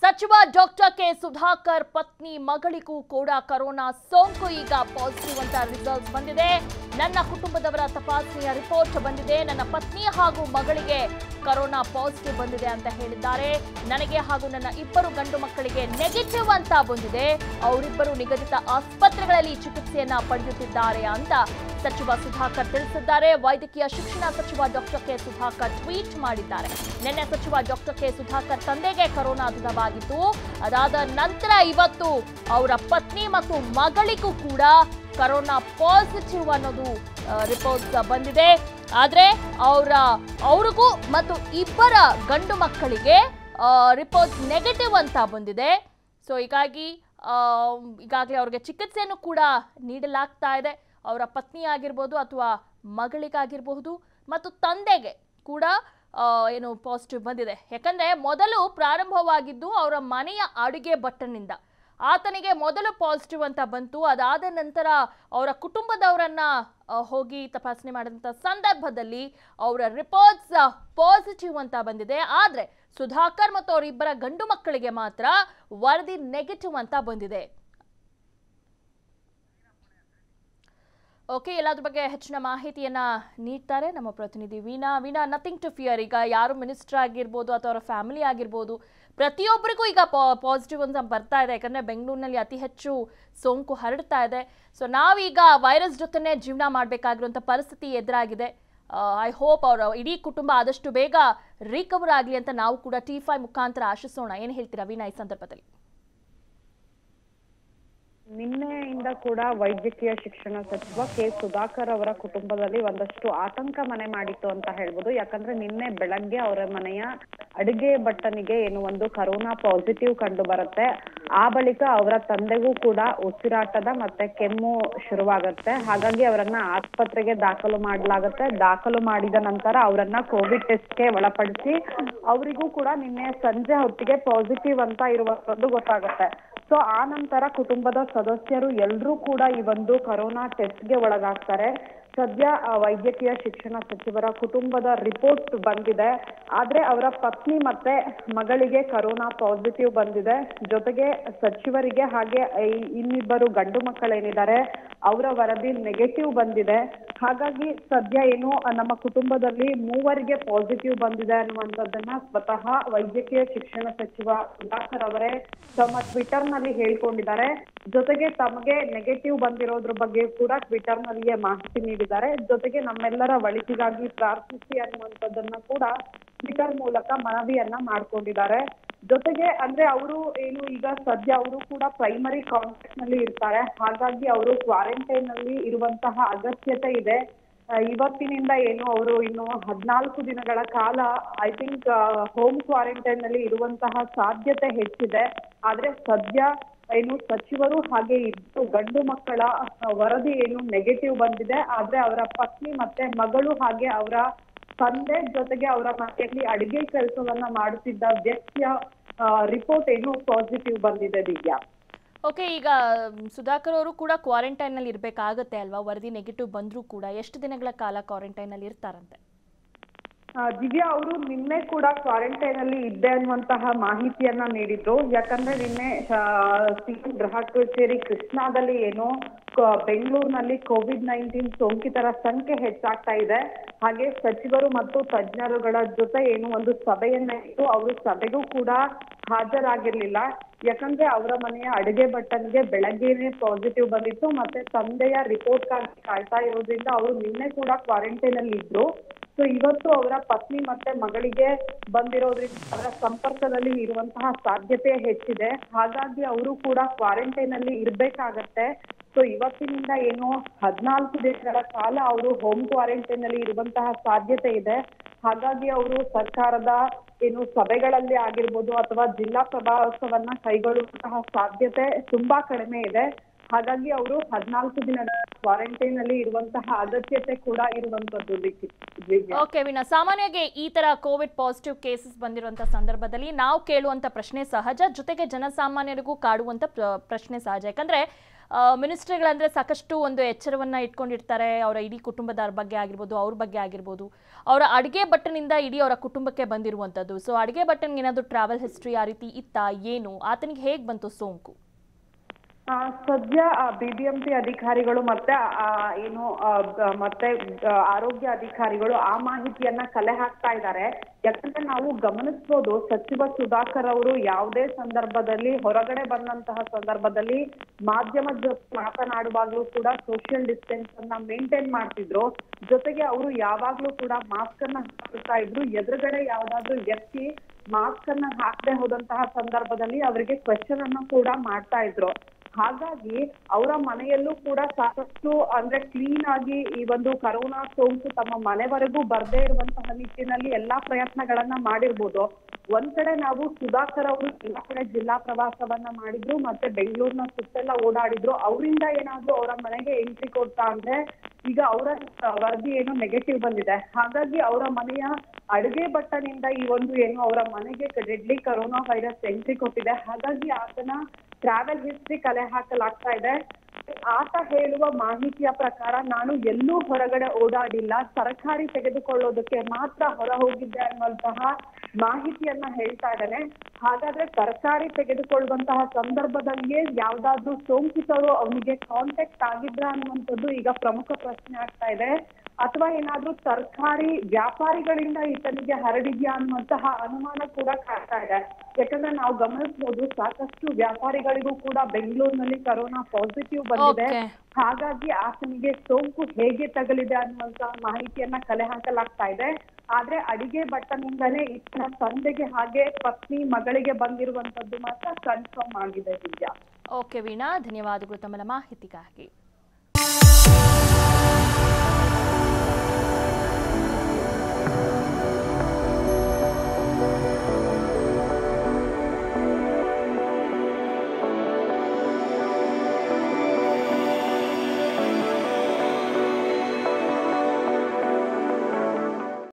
ಸಚಿವ doctor K Sudhakar ಪತ್ನಿ ಮಗಳಿಗೂ ಕೂಡ ಕೊರೋನಾ ಸೋಂಕು ಈಗ ಪಾಸಿಟಿವ್ ಅಂತ ರಿಸಲ್ಟ್ಸ್ ಬಂದಿದೆ ನನ್ನ ಕುಟುಂಬದವರ ತಪಾಸಣೆಯ ರಿಪೋರ್ಟ್ ಬಂದಿದೆ ನನ್ನ ಪತ್ನಿ ಹಾಗೂ ಮಗಳಿಗೆ ಕೊರೋನಾ ಪಾಸಿಟಿವ್ ಬಂದಿದೆ ಅಂತ ಹೇಳಿದ್ದಾರೆ ನನಗೆ ಹಾಗೂ ನನ್ನ ಇಬ್ಬರು ಗಂಡು ಮಕ್ಕಳಿಗೆ ನೆಗೆಟಿವ್ ಅಂತ ಬಂದಿದೆ ಅವರಿಬ್ಬರು ನಿಗದಿತ ಆಸ್ಪತ್ರೆಗಳಲ್ಲಿ ಚಿಕಿತ್ಸೆಯನ್ನ ಪಡೆಯುತ್ತಿದ್ದಾರೆ ಅಂತ ಸಚಿವ ಸುಧಾಕರ್ ತಿಳಿಸಿದ್ದಾರೆ ವೈದ್ಯಕೀಯ ಶಿಕ್ಷಣ ಸಚಿವ ಡಾಕ್ಟರ್ ಕೆ ಸುಧಾಕರ್ ಟ್ವೀಟ್ ಮಾಡಿದ್ದಾರೆ ನಿನ್ನೆ ಸಚಿವ ಡಾಕ್ಟರ್ ಕೆ ಸುಧಾಕರ್ ತಂದೆಗೆ ಕೊರೋನಾ ದೃಢವಾಗಿತ್ತು ಅದಾದ ನಂತರ ಇವತ್ತು ಅವರ ಪತ್ನಿ ಮತ್ತು ಮಗಳಿಗೂ ಕೂಡ ಕೊರೋನಾ ಪಾಸಿಟಿವ್ ಅನ್ನೋದು ರಿಪೋರ್ಟ್ಸ್ ಬಂದಿದೆ ಆದರೆ ಅವರ ಅವ್ರಿಗೂ ಮತ್ತು ಇಬ್ಬರ ಗಂಡು ಮಕ್ಕಳಿಗೆ ರಿಪೋರ್ಟ್ ನೆಗೆಟಿವ್ ಅಂತ ಬಂದಿದೆ ಸೊ ಹೀಗಾಗಿ ಈಗಾಗಲೇ ಅವ್ರಿಗೆ ಚಿಕಿತ್ಸೆಯನ್ನು ಕೂಡ ನೀಡಲಾಗ್ತಾ ಇದೆ ಅವರ ಪತ್ನಿ ಆಗಿರ್ಬೋದು ಅಥವಾ ಮಗಳಿಗಾಗಿರಬಹುದು ಮತ್ತು ತಂದೆಗೆ ಕೂಡ ಆ, ಏನು ಪಾಸಿಟಿವ್ ಬಂದಿದೆ ಯಾಕಂದ್ರೆ ಮೊದಲು ಪ್ರಾರಂಭವಾಗಿದ್ದು ಅವರ ಮನೆಯ ಅಡುಗೆ ಭಟ್ಟನಿಂದ ಆತನಿಗೆ ಮೊದಲು ಪಾಸಿಟಿವ್ ಅಂತ ಬಂತು ಅದಾದ ನಂತರ ಅವರ ಕುಟುಂಬದವರನ್ನ ಆ, ಹೋಗಿ ತಪಾಸಣೆ ಮಾಡಿದಂಥ ಸಂದರ್ಭದಲ್ಲಿ ಅವರ ರಿಪೋರ್ಟ್ಸ್ ಪಾಸಿಟಿವ್ ಅಂತ ಬಂದಿದೆ ಆದರೆ ಸುಧಾಕರ್ ಮತ್ತು ಅವರಿಬ್ಬರ ಗಂಡು ಮಕ್ಕಳಿಗೆ ಮಾತ್ರ ವರದಿ ನೆಗೆಟಿವ್ ಅಂತ ಬಂದಿದೆ ಓಕೆ ಎಲ್ಲದ್ರ ಬಗ್ಗೆ ಹೆಚ್ಚಿನ ಮಾಹಿತಿಯನ್ನ ನೀಡ್ತಾರೆ ನಮ್ಮ ಪ್ರತಿನಿಧಿ Veena Veena nothing to fear ಈಗ ಯಾರು ಮಿನಿಸ್ಟರ್ ಆಗಿರ್ಬೋದು ಅಥವಾ ಅವರ ಫ್ಯಾಮಿಲಿ ಆಗಿರ್ಬೋದು ಪ್ರತಿಯೊಬ್ಬರಿಗೂ ಈಗ ಪಾಸಿಟಿವ್ ಅಂತ ಬರ್ತಾ ಇದೆ ಯಾಕಂದ್ರೆ ಬೆಂಗಳೂರಿನಲ್ಲಿ ಅತಿ ಹೆಚ್ಚು ಸೋಂಕು ಹರಡ್ತಾ ಇದೆ ಸೊ ನಾವೀಗ ವೈರಸ್ ಜೊತೆನೇ ಜೀವನ ಮಾಡಬೇಕಾಗಿರುವಂಥ ಪರಿಸ್ಥಿತಿ ಎದುರಾಗಿದೆ ಐ ಹೋಪ್ ಅವರ ಇಡೀ ಕುಟುಂಬ ಆದಷ್ಟು ಬೇಗ ರಿಕವರ್ ಆಗಲಿ ಅಂತ ನಾವು ಕೂಡ ಟಿ ಫೈ ಮುಖಾಂತರ ಆಶಿಸೋಣ ಏನು ಹೇಳ್ತೀರಾ ವೀಣಾ ಈ ಸಂದರ್ಭದಲ್ಲಿ ನಿನ್ನೆಯಿಂದ ಕೂಡ ವೈದ್ಯಕೀಯ ಶಿಕ್ಷಣ ಸಚಿವ ಕೆ ಸುಧಾಕರ್ ಅವರ ಕುಟುಂಬದಲ್ಲಿ ಒಂದಷ್ಟು ಆತಂಕ ಮನೆ ಮಾಡಿತ್ತು ಅಂತ ಹೇಳ್ಬೋದು ಯಾಕಂದ್ರೆ ನಿನ್ನೆ ಬೆಳಗ್ಗೆ ಅವರ ಮನೆಯ ಅಡಿಗೆ ಭಟ್ಟನಿಗೆ ಏನು ಒಂದು ಕರೋನಾ ಪಾಸಿಟಿವ್ ಕಂಡು ಬರುತ್ತೆ ಆ ಬಳಿಕ ಅವರ ತಂದೆಗೂ ಕೂಡ ಉಸಿರಾಟದ ಮತ್ತೆ ಕೆಮ್ಮು ಶುರುವಾಗುತ್ತೆ ಹಾಗಾಗಿ ಅವರನ್ನ ಆಸ್ಪತ್ರೆಗೆ ದಾಖಲು ಮಾಡಲಾಗುತ್ತೆ ದಾಖಲು ಮಾಡಿದ ನಂತರ ಅವರನ್ನ ಕೋವಿಡ್ ಟೆಸ್ಟ್ಗೆ ಒಳಪಡಿಸಿ ಅವರಿಗೂ ಕೂಡ ನಿನ್ನೆ ಸಂಜೆ ಹೊತ್ತಿಗೆ ಪಾಸಿಟಿವ್ ಅಂತ ಇರುವಂತದ್ದು ಗೊತ್ತಾಗುತ್ತೆ ಸೊ ಆ ನಂತರ ಕುಟುಂಬದ ಸದಸ್ಯರು ಎಲ್ಲರೂ ಕೂಡ ಈ ಒಂದು ಕರೋನಾ ಟೆಸ್ಟ್ಗೆ ಒಳಗಾಗ್ತಾರೆ ಸದ್ಯ ಆ, ವೈದ್ಯಕೀಯ ಶಿಕ್ಷಣ ಸಚಿವರ ಕುಟುಂಬದ ರಿಪೋರ್ಟ್ ಬಂದಿದೆ ಆದ್ರೆ ಅವರ ಪತ್ನಿ ಮತ್ತೆ ಮಗಳಿಗೆ ಕರೋನಾ ಪಾಸಿಟಿವ್ ಬಂದಿದೆ ಜೊತೆಗೆ ಸಚಿವರಿಗೆ ಹಾಗೆ ಈ ಇನ್ನಿಬ್ಬರು ಗಂಡು ಮಕ್ಕಳೇನಿದ್ದಾರೆ ಅವರ ವರದಿ ನೆಗೆಟಿವ್ ಬಂದಿದೆ ಹಾಗಾಗಿ ಸದ್ಯ ಏನು ಆ, ನಮ್ಮ ಕುಟುಂಬದಲ್ಲಿ ಮೂವರಿಗೆ ಪಾಸಿಟಿವ್ ಬಂದಿದೆ ಅನ್ನುವಂಥದ್ದನ್ನ ಸ್ವತಃ ವೈದ್ಯಕೀಯ ಶಿಕ್ಷಣ ಸಚಿವ ಸುಧಾಕರ್ ಅವರೇ ತಮ್ಮ ಟ್ವಿಟರ್ ನಲ್ಲಿ ಹೇಳ್ಕೊಂಡಿದ್ದಾರೆ ಜೊತೆಗೆ ತಮಗೆ ನೆಗೆಟಿವ್ ಬಂದಿರೋದ್ರ ಬಗ್ಗೆ ಕೂಡ ಟ್ವಿಟರ್ ನಲ್ಲಿಯೇ ಮಾಹಿತಿ ನೀಡಿದ್ದಾರೆ ಜೊತೆಗೆ ನಮ್ಮೆಲ್ಲರ ಒಳಿತಿಗಾಗಿ ಪ್ರಾರ್ಥಿಸಿ ಅನ್ನುವಂಥದ್ದನ್ನ ಕೂಡ ಟ್ವಿಟರ್ ಮೂಲಕ ಮನವಿಯನ್ನ ಮಾಡ್ಕೊಂಡಿದ್ದಾರೆ ಜೊತೆಗೆ ಅಂದ್ರೆ ಅವರು ಏನು ಈಗ ಸದ್ಯ ಅವರು ಕೂಡ ಪ್ರೈಮರಿ ಕಾಂಟ್ಯಾಕ್ಟ್ ನಲ್ಲಿ ಇರ್ತಾರೆ ಹಾಗಾಗಿ ಅವರು ಕ್ವಾರಂಟೈನ್ ನಲ್ಲಿ ಇರುವಂತಹ ಅಗತ್ಯತೆ ಇದೆ ಆ, ಇವತ್ತಿನಿಂದ ಏನು ಅವರು ಇನ್ನು ಹದಿನಾಲ್ಕು ದಿನಗಳ ಕಾಲ ಐ ಥಿಂಕ್ ಹೋಮ್ ಕ್ವಾರಂಟೈನ್ ನಲ್ಲಿ ಇರುವಂತಹ ಸಾಧ್ಯತೆ ಹೆಚ್ಚಿದೆ ಆದ್ರೆ ಸದ್ಯ ಏನು ಸಚಿವರು ಹಾಗೆ ಇಬ್ಬರು ಗಂಡು ಮಕ್ಕಳ ಆ, ವರದಿ ಏನು ನೆಗೆಟಿವ್ ಬಂದಿದೆ ಆದ್ರೆ ಅವರ ಪತ್ನಿ ಮತ್ತೆ ಮಗಳು ಹಾಗೆ ಅವರ ತಂದೆ ಜೊತೆಗೆ ಅವರ ಮನೆಯಲ್ಲಿ ಅಡಿಗೆ ಕೆಲಸವನ್ನ ಮಾಡುತ್ತಿದ್ದ ವ್ಯಕ್ತಿಯ ರಿಪೋರ್ಟ್ ಏನು ಪಾಸಿಟಿವ್ ಬಂದಿದೆ ದಿವ್ಯಾ ಓಕೆ ಈಗ ಮ್, ಸುಧಾಕರ್ ಅವರು ಕೂಡ ಕ್ವಾರಂಟೈನಲ್ಲಿ ಇರಬೇಕಾಗತ್ತೆ ಅಲ್ವಾ ವರದಿ ನೆಗೆಟಿವ್ ಬಂದರೂ ಕೂಡ ಎಷ್ಟು ದಿನಗಳ ಕಾಲ ಕ್ವಾರಂಟೈನಲ್ಲಿ ಇರ್ತಾರಂತೆ ಆ, ದಿವ್ಯಾ ಅವರು ನಿನ್ನೆ ಕೂಡ ಕ್ವಾರಂಟೈನ್ ಅಲ್ಲಿ ಇದ್ದೆ ಅನ್ನುವಂತಹ ಮಾಹಿತಿಯನ್ನ ನೀಡಿದ್ರು ಯಾಕಂದ್ರೆ ನಿನ್ನೆ ಸಿಎಂ ಗೃಹ ಕಚೇರಿ ಕೃಷ್ಣಾದಲ್ಲಿ ಏನೋ ಕ- ಬೆಂಗಳೂರಿನಲ್ಲಿ ಕೋವಿಡ್ ನೈನ್ಟೀನ್ ಸೋಂಕಿತರ ಸಂಖ್ಯೆ ಹೆಚ್ಚಾಗ್ತಾ ಇದೆ ಹಾಗೆ ಸಚಿವರು ಮತ್ತು ತಜ್ಞರುಗಳ ಜೊತೆ ಏನು ಒಂದು ಸಭೆಯನ್ನ ಇಟ್ಟು ಅವರು ಸಭೆಗೂ ಕೂಡ ಹಾಜರಾಗಿರ್ಲಿಲ್ಲ ಯಾಕಂದ್ರೆ ಅವರ ಮನೆಯ ಅಡುಗೆ ಭಟ್ಟನಿಗೆ ಬೆಳಗ್ಗೆನೆ ಪಾಸಿಟಿವ್ ಬಂದಿತ್ತು ಮತ್ತೆ ತಂದೆಯ ರಿಪೋರ್ಟ್ ಕಾಯ್ತಾ ಇರೋದ್ರಿಂದ ಅವರು ನಿನ್ನೆ ಕೂಡ ಕ್ವಾರಂಟೈನ್ ಅಲ್ಲಿ ಇದ್ರು ಸೊ ಇವತ್ತು ಅವರ ಪತ್ನಿ ಮತ್ತೆ ಮಗಳಿಗೆ ಬಂದಿರೋದ್ರಿಂದ ಅವರ ಸಂಪರ್ಕದಲ್ಲಿ ಇರುವಂತಹ ಸಾಧ್ಯತೆ ಹೆಚ್ಚಿದೆ ಹಾಗಾಗಿ ಅವರು ಕೂಡ ಕ್ವಾರಂಟೈನ್ ಅಲ್ಲಿ ಇರ್ಬೇಕಾಗತ್ತೆ ಸೊ ಇವತ್ತಿನಿಂದ ಏನು ಹದಿನಾಲ್ಕು ದಿನಗಳ ಕಾಲ ಅವರು ಹೋಮ್ ಕ್ವಾರಂಟೈನ್ ಅಲ್ಲಿ ಇರುವಂತಹ ಸಾಧ್ಯತೆ ಇದೆ ಹಾಗಾಗಿ ಅವರು ಸರ್ಕಾರದ ಏನು ಸಭೆಗಳಲ್ಲಿ ಆಗಿರ್ಬೋದು ಅಥವಾ ಜಿಲ್ಲಾ ಪ್ರವಾಸವನ್ನ ಕೈಗೊಳ್ಳುವಂತಹ ಸಾಧ್ಯತೆ ತುಂಬಾ ಕಡಿಮೆ ಇದೆ ಹಾಗಾಗಿ ಅವರು ಹದಿನಾಲ್ಕು ದಿನಗಳ ಕ್ವಾರಂಟೈನ್ ಅಲ್ಲಿ ಇರುವಂತಹ ಅಗತ್ಯತೆ ಕೂಡ ಇರುವಂತದ್ದು ದಿವ್ಯಾ ಓಕೆ ವಿನಾ ಸಾಮಾನ್ಯವಾಗಿ ಈ ತರ ಕೋವಿಡ್ ಪಾಸಿಟಿವ್ ಕೇಸಸ್ ಬಂದಿರುವಂತ ಸಂದರ್ಭದಲ್ಲಿ ನಾವು ಕೇಳುವಂತ ಪ್ರಶ್ನೆ ಸಹಜ ಜೊತೆಗೆ ಜನಸಾಮಾನ್ಯರಿಗೂ ಕಾಡುವಂತ ಪ್ರ- ಪ್ರಶ್ನೆ ಸಹಜ ಯಾಕಂದ್ರೆ ಮಿನಿಸ್ಟ್ರಿಗಳಂದ್ರೆ ಸಾಕಷ್ಟು ಒಂದು ಎಚ್ಚರವನ್ನ ಇಟ್ಕೊಂಡಿರ್ತಾರೆ ಅವರ ಇಡೀ ಕುಟುಂಬದ ಬಗ್ಗೆ ಆಗಿರ್ಬೋದು ಅವ್ರ ಬಗ್ಗೆ ಆಗಿರ್ಬೋದು ಅವರ ಅಡುಗೆ ಭಟ್ಟನಿಂದ ಇಡೀ ಅವರ ಕುಟುಂಬಕ್ಕೆ ಬಂದಿರುವಂಥದ್ದು ಸೊ ಅಡುಗೆ ಭಟ್ಟನ್ಗೆ ಏನಾದರೂ ಟ್ರಾವೆಲ್ ಹಿಸ್ಟ್ರಿ ಆ ರೀತಿ ಇತ್ತಾ ಏನು ಆತನಿಗೆ ಹೇಗೆ ಬಂತು ಸೋಂಕು ಆ, ಸದ್ಯ ಬಿಬಿಎಂಪಿ ಅಧಿಕಾರಿಗಳು ಮತ್ತೆ ಆ, ಏನು ಆ, ಬ- ಮತ್ತೆ ಆ, ಆರೋಗ್ಯ ಅಧಿಕಾರಿಗಳು ಆ ಮಾಹಿತಿಯನ್ನ ಕಲೆ ಹಾಕ್ತಾ ಇದ್ದಾರೆ ಯಾಕಂದ್ರೆ ನಾವು ಗಮನಿಸ್ಬೋದು ಸಚಿವ ಸುಧಾಕರ್ ಅವರು ಯಾವುದೇ ಸಂದರ್ಭದಲ್ಲಿ ಹೊರಗಡೆ ಬಂದಂತಹ ಸಂದರ್ಭದಲ್ಲಿ ಮಾಧ್ಯಮದ ಜೊತೆ ಮಾತನಾಡುವಾಗ್ಲೂ ಕೂಡ ಸೋಷಿಯಲ್ ಡಿಸ್ಟೆನ್ಸ್ ಅನ್ನ ಮೇಂಟೈನ್ ಮಾಡ್ತಿದ್ರು ಜೊತೆಗೆ ಅವರು ಯಾವಾಗ್ಲೂ ಕೂಡ ಮಾಸ್ಕ್ ಅನ್ನ ಹಾಕ್ತಾ ಇದ್ರು ಎದುರುಗಡೆ ಯಾವ್ದಾದ್ರು ವ್ಯಕ್ತಿ ಮಾಸ್ಕ್ ಅನ್ನ ಹಾಕದೆ ಹೋದಂತಹ ಸಂದರ್ಭದಲ್ಲಿ ಅವರಿಗೆ ಕ್ವೆಶನ್ ಅನ್ನ ಕೂಡ ಮಾಡ್ತಾ ಇದ್ರು ಹಾಗಾಗಿ ಅವರ ಮನೆಯಲ್ಲೂ ಕೂಡ ಸಾಕಷ್ಟು ಅಂದ್ರೆ ಕ್ಲೀನ್ ಆಗಿ ಈ ಒಂದು ಕರೋನಾ ಸೋಂಕು ತಮ್ಮ ಮನೆವರೆಗೂ ಬರ್ದೇ ಇರುವಂತಹ ನಿಟ್ಟಿನಲ್ಲಿ ಎಲ್ಲಾ ಪ್ರಯತ್ನಗಳನ್ನ ಮಾಡಿರ್ಬೋದು ಒಂದ್ ಕಡೆ ನಾವು ಸುಧಾಕರ್ ಅವರು ಎಲ್ಲಾ ಕಡೆ ಜಿಲ್ಲಾ ಪ್ರವಾಸವನ್ನ ಮಾಡಿದ್ರು ಮತ್ತೆ ಬೆಂಗಳೂರಿನ ಸುತ್ತೆಲ್ಲ ಓಡಾಡಿದ್ರು ಅವರಿಂದ ಏನಾದ್ರೂ ಅವರ ಮನೆಗೆ ಎಂಟ್ರಿ ಕೊಡ್ತಾ ಅಂದ್ರೆ ಈಗ ಅವರ ವರದಿ ಏನು ನೆಗೆಟಿವ್ ಬಂದಿದೆ ಹಾಗಾಗಿ ಅವರ ಮನೆಯ ಅಡುಗೆ ಭಟ್ಟನಿಂದ ಈ ಒಂದು ಏನು ಅವರ ಮನೆಗೆ ಡೆಡ್ಲಿ ಕರೋನಾ ವೈರಸ್ ಎಂಟ್ರಿ ಕೊಟ್ಟಿದೆ ಹಾಗಾಗಿ ಆತನ ಟ್ರಾವೆಲ್ ಹಿಸ್ಟ್ರಿ ಕಲೆ ಹಾಕಲಾಗ್ತಾ ಇದೆ ಆತ ಹೇಳುವ ಮಾಹಿತಿಯ ಪ್ರಕಾರ ನಾನು ಎಲ್ಲೂ ಹೊರಗಡೆ ಓಡಾಡಿಲ್ಲ ತರಕಾರಿ ತೆಗೆದುಕೊಳ್ಳೋದಕ್ಕೆ ಮಾತ್ರ ಹೊರ ಹೋಗಿದ್ದೆ ಅನ್ನುವಂತಹ ಮಾಹಿತಿಯನ್ನ ಹೇಳ್ತಾ ಇದ್ದಾನೆ ಹಾಗಾದ್ರೆ ತರಕಾರಿ ತೆಗೆದುಕೊಳ್ಳುವಂತಹ ಸಂದರ್ಭದಲ್ಲಿಯೇ ಯಾವ್ದಾದ್ರು ಸೋಂಕಿತರು ಅವನಿಗೆ ಕಾಂಟ್ಯಾಕ್ಟ್ ಆಗಿದ್ರ ಅನ್ನುವಂಥದ್ದು ಈಗ ಪ್ರಮುಖ ಪ್ರಶ್ನೆ ಆಗ್ತಾ ಇದೆ ಅಥವಾ ಏನಾದ್ರೂ ತರಕಾರಿ ವ್ಯಾಪಾರಿಗಳಿಂದ ಈತನಿಗೆ ಹರಡಿದ್ಯಾ ಅನ್ನುವಂತಹ ಅನುಮಾನ ಕೂಡ ಕಾಡ್ತಾ ಇದೆ ಯಾಕಂದ್ರೆ ನಾವು ಗಮನಿಸಬಹುದು ಸಾಕಷ್ಟು ವ್ಯಾಪಾರಿಗಳಿಗೂ ಕೂಡ ಬೆಂಗಳೂರಿನಲ್ಲಿ ಕರೋನಾ ಪಾಸಿಟಿವ್ ಬಂದಿದೆ Okay. ಹಾಗಾಗಿ ಆತನಿಗೆ ಸೋಂಕು ಹೇಗೆ ತಗಲಿದೆ ಅನ್ನುವಂತಹ ಮಾಹಿತಿಯನ್ನ ಕಲೆ ಹಾಕಲಾಗ್ತಾ ಇದೆ ಆದ್ರೆ ಅಡಿಗೆ ಭಟ್ಟನಿಂದಲೇ ಈತನ ತಂದೆಗೆ ಹಾಗೆ ಪತ್ನಿ ಮಗಳಿಗೆ ಬಂದಿರುವಂತದ್ದು ಮಾತ್ರ ಕನ್ಫರ್ಮ್ ಆಗಿದೆ ವಿದ್ಯಾ ಓಕೆ ವೀಣಾ ಧನ್ಯವಾದಗಳು ತಮ್ಮ ಮಾಹಿತಿಗಾಗಿ